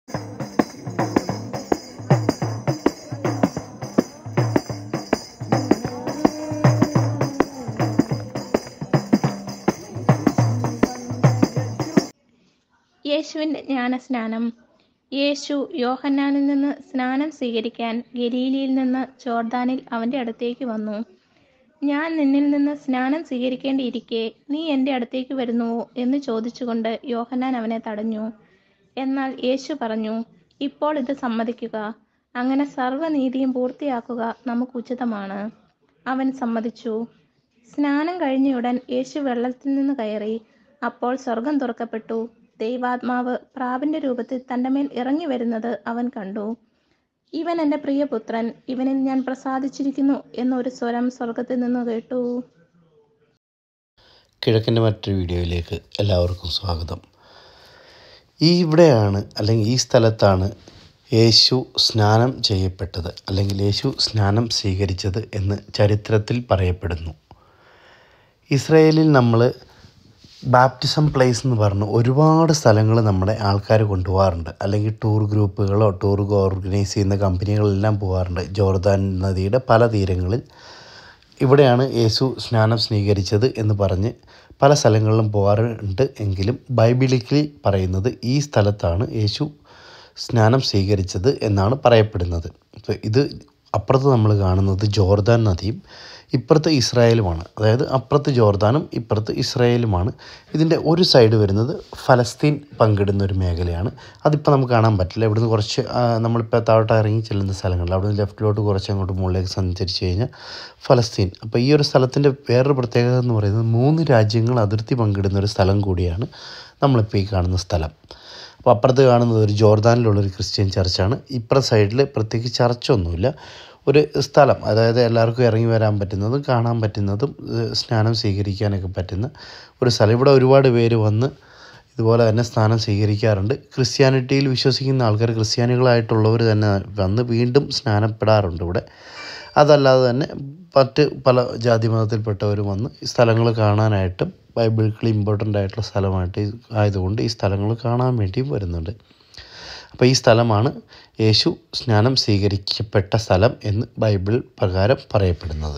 യേശുവിൻ്റെ ജ്ഞാനസ്നാനം യേശു യോഹന്നാനിൽ നിന്ന് സ്നാനം സ്വീകരിക്കാൻ ഗലീലിയിൽ നിന്ന് ജോർദാനിൽ അവൻ്റെ അടുത്തേക്ക് വന്നു ഞാൻ നിന്നിൽ നിന്ന് സ്നാനം സ്വീകരിക്കേണ്ടിയിരിക്കെ നീ എൻ്റെ അടുത്തേക്ക് വരുന്നുവോ എന്ന് ചോദിച്ചുകൊണ്ട് യോഹന്നാൻ അവനെ തടഞ്ഞു എന്നാൽ യേശു പറഞ്ഞു ഇപ്പോൾ ഇത് സമ്മതിക്കുക അങ്ങനെ സർവ്വനീതിയും പൂർത്തിയാക്കുക നമുക്ക് ഉചിതമാണ് അവൻ സമ്മതിച്ചു സ്നാനം കഴിഞ്ഞയുടൻ യേശു വെള്ളത്തിൽ നിന്ന് കയറി അപ്പോൾ സ്വർഗം തുറക്കപ്പെട്ടു ദൈവാത്മാവ് പ്രാവിന്റെ രൂപത്തിൽ തൻ്റെ മേൽ ഇറങ്ങി വരുന്നത് അവൻ കണ്ടു ഇവൻ എൻ്റെ പ്രിയപുത്രൻ ഇവനിൽ ഞാൻ പ്രസാദിച്ചിരിക്കുന്നു എന്നൊരു സ്വരം സ്വർഗത്തിൽ നിന്ന് കേട്ടു കിഴക്കിൻ്റെ മറ്റൊരു വീഡിയോയിലേക്ക് എല്ലാവർക്കും സ്വാഗതം ഈ ഇവിടെയാണ് അല്ലെങ്കിൽ ഈ സ്ഥലത്താണ് യേശു സ്നാനം ചെയ്യപ്പെട്ടത് അല്ലെങ്കിൽ യേശു സ്നാനം സ്വീകരിച്ചത് എന്ന് ചരിത്രത്തിൽ പറയപ്പെടുന്നു ഇസ്രയേലിൽ നമ്മൾ ബാപ്റ്റിസം പ്ലേസ് എന്ന് പറഞ്ഞ് ഒരുപാട് സ്ഥലങ്ങൾ നമ്മുടെ ആൾക്കാർ കൊണ്ടുപോകാറുണ്ട് അല്ലെങ്കിൽ ടൂർ ഗ്രൂപ്പുകളോ ടൂർ ഓർഗനൈസ് ചെയ്യുന്ന കമ്പനികളെല്ലാം പോകാറുണ്ട് ജോർദാൻ നദിയുടെ പല തീരങ്ങളിൽ ഇവിടെയാണ് യേശു സ്നാനം സ്വീകരിച്ചത് എന്ന് പറഞ്ഞ് പല സ്ഥലങ്ങളിലും പോകാറുണ്ട് എങ്കിലും ബൈബിളിക്കലി പറയുന്നത് ഈ സ്ഥലത്താണ് യേശു സ്നാനം സ്വീകരിച്ചത് എന്നാണ് പറയപ്പെടുന്നത് അപ്പോൾ ഇത് അപ്പുറത്ത് നമ്മൾ കാണുന്നത് ജോർദാൻ നദിയും ഇപ്പുറത്ത് ഇസ്രായേലുമാണ് അതായത് അപ്പുറത്ത് ജോർദാനും ഇപ്പുറത്ത് ഇസ്രായേലുമാണ് ഇതിൻ്റെ ഒരു സൈഡ് വരുന്നത് ഫലസ്തീൻ പങ്കിടുന്ന ഒരു മേഖലയാണ് അതിപ്പോൾ നമുക്ക് കാണാൻ പറ്റില്ല ഇവിടുന്ന് കുറച്ച് ആ, നമ്മളിപ്പോൾ താഴോട്ട് ഇറങ്ങി ചെല്ലുന്ന സ്ഥലങ്ങളിൽ അവിടുന്ന് ലെഫ്റ്റിലോട്ട് കുറച്ച് അങ്ങോട്ട് മുകളിലേക്ക് സഞ്ചരിച്ച് കഴിഞ്ഞാൽ ഫലസ്തീൻ അപ്പോൾ ഈ ഒരു സ്ഥലത്തിൻ്റെ വേറൊരു പ്രത്യേകത എന്ന് പറയുന്നത് മൂന്ന് രാജ്യങ്ങൾ അതിർത്തി പങ്കിടുന്ന ഒരു സ്ഥലം കൂടിയാണ് നമ്മളിപ്പോൾ ഈ കാണുന്ന സ്ഥലം അപ്പോൾ അപ്പുറത്ത് കാണുന്നത് ഒരു ജോർദാനിലുള്ളൊരു ക്രിസ്ത്യൻ ചർച്ചാണ് ഇപ്പുറത്തെ സൈഡിൽ പ്രത്യേകിച്ച് ചർച്ചൊന്നുമില്ല ഒരു സ്ഥലം അതായത് എല്ലാവർക്കും ഇറങ്ങി വരാൻ പറ്റുന്നതും കാണാൻ പറ്റുന്നതും ഏഹ് സ്നാനം സ്വീകരിക്കാനൊക്കെ പറ്റുന്ന ഒരു സ്ഥലം ഇവിടെ ഒരുപാട് പേര് വന്ന് ഇതുപോലെ തന്നെ സ്നാനം സ്വീകരിക്കാറുണ്ട് ക്രിസ്ത്യാനിറ്റിയിൽ വിശ്വസിക്കുന്ന ആൾക്കാർ ക്രിസ്ത്യാനികളായിട്ടുള്ളവർ തന്നെ വന്ന് വീണ്ടും സ്നാനപ്പെടാറുണ്ട് ഇവിടെ അതല്ലാതെ തന്നെ മറ്റ് പല ജാതി മതത്തിൽപ്പെട്ടവരും വന്ന് ഈ സ്ഥലങ്ങൾ കാണാനായിട്ടും ബൈബിളിൽ ഇമ്പോർട്ടൻ്റ് ആയിട്ടുള്ള സ്ഥലമായിട്ട് ഇത് ആയതുകൊണ്ട് ഈ സ്ഥലങ്ങൾ കാണാൻ വേണ്ടിയും വരുന്നുണ്ട് അപ്പോൾ ഈ സ്ഥലമാണ് യേശു സ്നാനം സ്വീകരിക്കപ്പെട്ട സ്ഥലം എന്ന് ബൈബിൾ പ്രകാരം പറയപ്പെടുന്നത്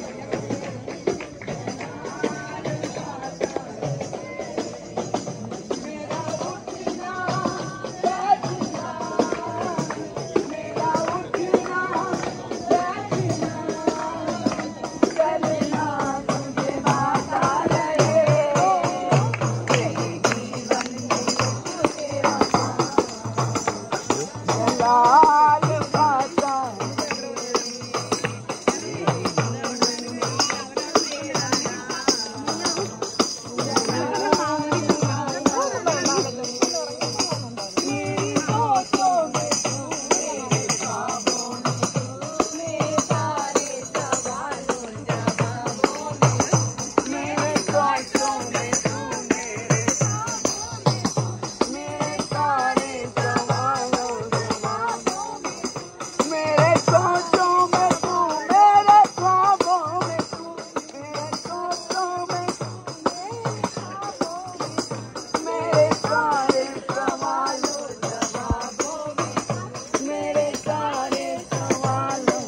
मेरे सोचों में तू मेरे ख्वाबों में तू मेरे सोचों में तू मेरे ख्वाबों में मेरे सारे सवालों जवाबों में मेरे सारे सवालों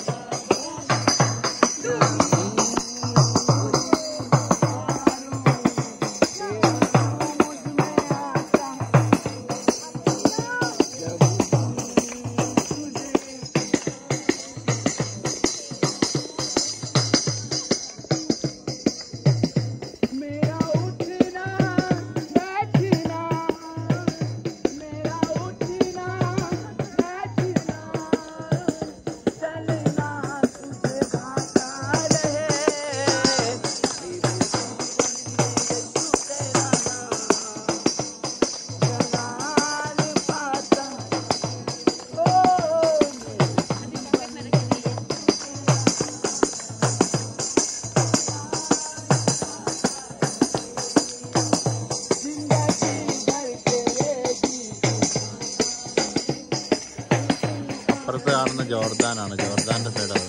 मेरा उठना बैठना मेरा उठना बैठना चलना तुझे भाता रहे जलाल पाता ओ जिंदगी भर तेरे गीत അപ്പുറത്ത് കാണുന്ന ജോർദാനാണ് ജോർദാൻ്റെ സൈഡാണ്